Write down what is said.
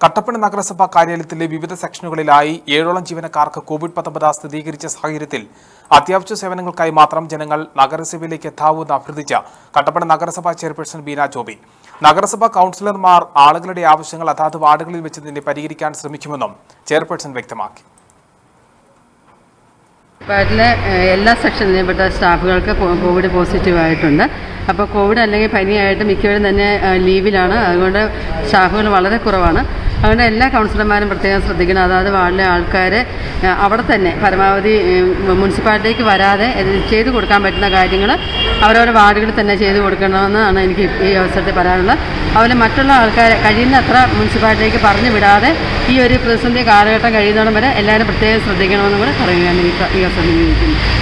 കട്ടപ്പന നഗരസഭാ കാര്യാലയത്തിലെ വിവിധ സെക്ഷനുകളിലായി ഏഴോളം ജീവനക്കാർക്ക് കോവിഡ് പത്തൊമ്പത് സ്ഥിരീകരിച്ച സാഹചര്യത്തിൽ അത്യാവശ്യ സേവനങ്ങൾക്കായി മാത്രം ജനങ്ങൾ നഗരസഭയിലേക്ക് എത്താവൂന്ന് അഭ്യർത്ഥിച്ച കട്ടപ്പന നഗരസഭാ ചെയർപേഴ്സൺ ബീന ജോബി നഗരസഭാ കൗൺസിലർമാർ ആളുകളുടെ ആവശ്യങ്ങൾ അതാത് വാർഡുകളിൽ വെച്ച് തന്നെ പരിഹരിക്കാൻ ശ്രമിക്കുമെന്നും ചെയർപേഴ്സൺ വ്യക്തമാക്കി വാർഡിലെ ഏഹ്, എല്ലാ സെക്ഷനിലെയും പെട്ട സ്റ്റാഫുകൾക്ക് കോ- കോവിഡ് പോസിറ്റീവ് ആയിട്ടുണ്ട് അപ്പോൾ കോവിഡ് അല്ലെങ്കിൽ പനിയായിട്ട് മിക്കവരും തന്നെ ഏഹ്, ലീവിലാണ് അതുകൊണ്ട് സ്റ്റാഫുകൾ വളരെ കുറവാണ് അതുകൊണ്ട് എല്ലാ കൗൺസിലർമാരും പ്രത്യേകം ശ്രദ്ധിക്കണം അതായത് വാർഡിലെ ആൾക്കാർ അവിടെ തന്നെ പരമാവധി ഏഹ്, മുനിസിപ്പാലിറ്റിക്ക് വരാതെ ഇത് ചെയ്തു കൊടുക്കാൻ പറ്റുന്ന കാര്യങ്ങൾ അവരവരുടെ വാർഡുകളിൽ തന്നെ ചെയ്തു കൊടുക്കണമെന്നാണ് എനിക്ക് ഈ അവസരത്തിൽ പറയാനുള്ളത് അതുപോലെ മറ്റുള്ള ആൾക്കാരെ കഴിയുന്നത്ര മുനിസിപ്പാലിറ്റിക്ക് പറഞ്ഞു വിടാതെ ഈ ഒരു പ്രതിസന്ധി കാലഘട്ടം കഴിയുന്നിടം വരെ എല്ലാവരും പ്രത്യേകം ശ്രദ്ധിക്കണമെന്നും കൂടെ പറയുകയാണ് ഈ ഈ അവസരം ഉപയോഗിക്കുന്നത്